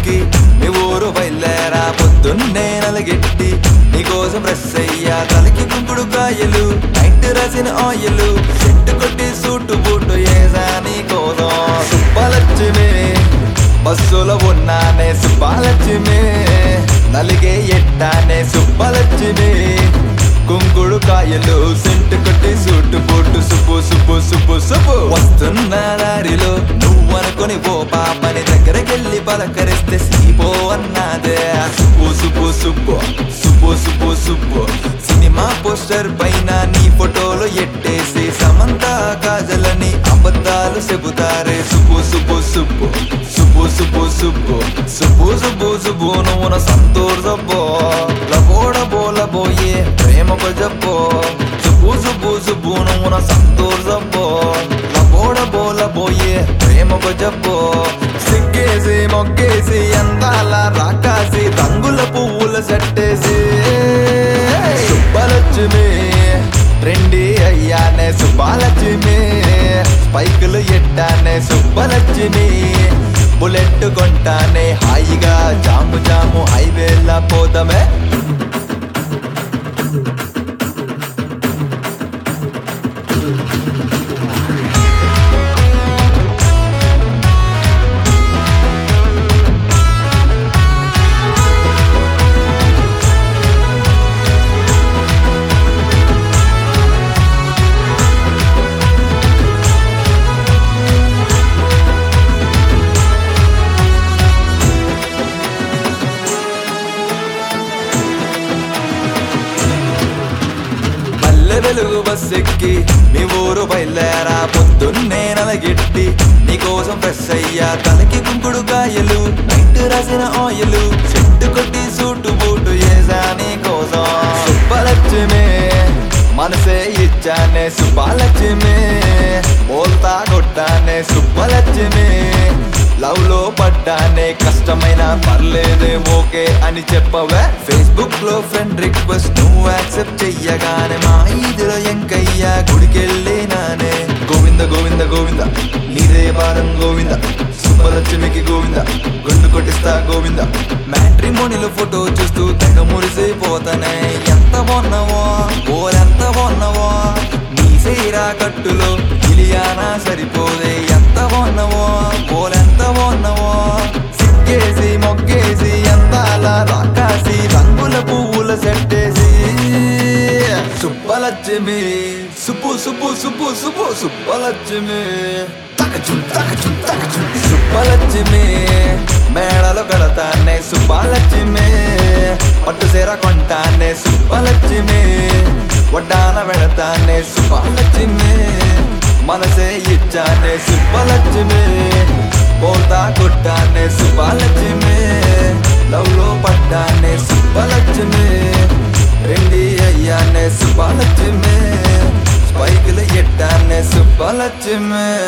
ఎక్కి నీ ఊరు బయలుదేరా పొద్దున్నే నలగెట్టి నీకోసం ఫ్రెష్ అయ్యా తలకి కుంకుడు కాయలు నైట్ రాసిన ఆయిల్ సెట్టు కొట్టి సూటు బూటు ఏసా నీకోసం సుబ్బలక్ష్మి బస్సులో ఉన్నానే సుబ్బలక్ష్మి నలిగే ఎట్టానే సుబ్బలక్ష్మి కుంకుడు కాయలు సెంటు కొట్టి సూటు బూటు సుబ్బు సుబ్బు సుబ్బు సుబ్బు వస్తున్న దారిలో నువ్వు అనుకుని పో పాపని దగ్గరకెళ్ళి పలకరిస్తే సీపో అన్నదే సుబ్బు సుబ్బు సుబ్బు సుబ్బు సుబ్బు సుబ్బు సినిమా పోస్టర్ పైన నీ ఫోటోలు ఎట్టేసి సమంత కాజలని అబద్ధాలు చెబుతారే సుబ్బు సుబ్బు సుబ్బు సుబ్బు సుబ్బు సుబ్బు సుబ్బు సుబ్బు సుబ్బు నువ్వు సంతూర్ సబ్బో లబోడ బోలబోయే ప్రేమకు జబ్బో సుబ్బు సుబ్బు సుబ్బు నువ్వు సంతూర్ సబ్బో లబోడ బోలబోయే ప్రేమకు జబ్బో సిగ్గేసి మొగ్గేసి అందాల రాకాసి రంగుల పువ్వుల సెట్టేసి సుబ్బలక్ష్మి రెండి అయ్యానే సుబ్బాలక్ష్మి స్పైకులు ఎట్టానే సుబ్బలక్ష్మి బుల్లెట్ కొంటానే హాయిగా జాము జాము హైవేలా పోతామే పల్లె వెలుగు బస్ ఎక్కి నీ ఊరు బయలుదేరా పొద్దున్నే నలగెట్టి నీకోసం ఫ్రెష్ అయ్యా తలకి కుంకుడు కాయలు నైట్ రాసిన ఆయిల్ చెట్టు కొట్టి సూటు బూటు ఏసా నీకోసం సుబ్బలక్ష్మి మనసే ఇచ్చానే సుబ్బలక్ష్మి బోల్తా కొట్టానే సుబ్బలక్ష్మి లవ్ లో పడ్డానే కష్టమైన పర్లేదే ఓకే అని చెప్పవే ఫేస్బుక్ లో ఫ్రెండ్ రిక్వెస్ట్ నువ్వు యాక్సెప్ట్ చెయ్యగానే మా ఈదిలో ఎంకయ్యా గుడికెళ్ళినానే గోవింద గోవింద గోవింద నీదే భారం గోవింద సుబ్బలక్ష్మికి గోవింద గుండు కొట్టిస్తా గోవింద మ్యాట్రిమోనిలో ఫోటో చూస్తూ తెగ మురిసిపోతానే ఎంత బాగున్నావో ఓరెంత బాగున్నావో నీ సీరా కట్టులో ఇలియానా సరిపోదే ఎంత బాగున్నావో ఓలెంత బాగున్నావో సిగ్గేసి మొగ్గేసి అందాల రాకాసి రంగుల పువ్వుల సెట్టేసి సుబ్బలక్ష్మి సుబ్బు సుబ్బు సుబ్బు సుబ్బు సుబ్బలక్ష్మి తకచుం తకచుం తకచుం సుబ్బలక్ష్మి మేడలో కడతానే సుబ్బలక్ష్మి పట్టు సీర కొంటానే సుబ్బలక్ష్మి వడ్డాన పెడతానే సుబ్బలక్ష్మి మనసే ఇచ్చానే సుబ్బలక్ష్మి పోతా కొట్టానే సుబ్బలక్ష్మి లవ్ లో పడ్డానే సుబ్బలక్ష్మి రెండి అయ్యానే సుబ్బలక్ష్మి స్పైకులు ఎట్టానే సుబ్బలక్ష్మి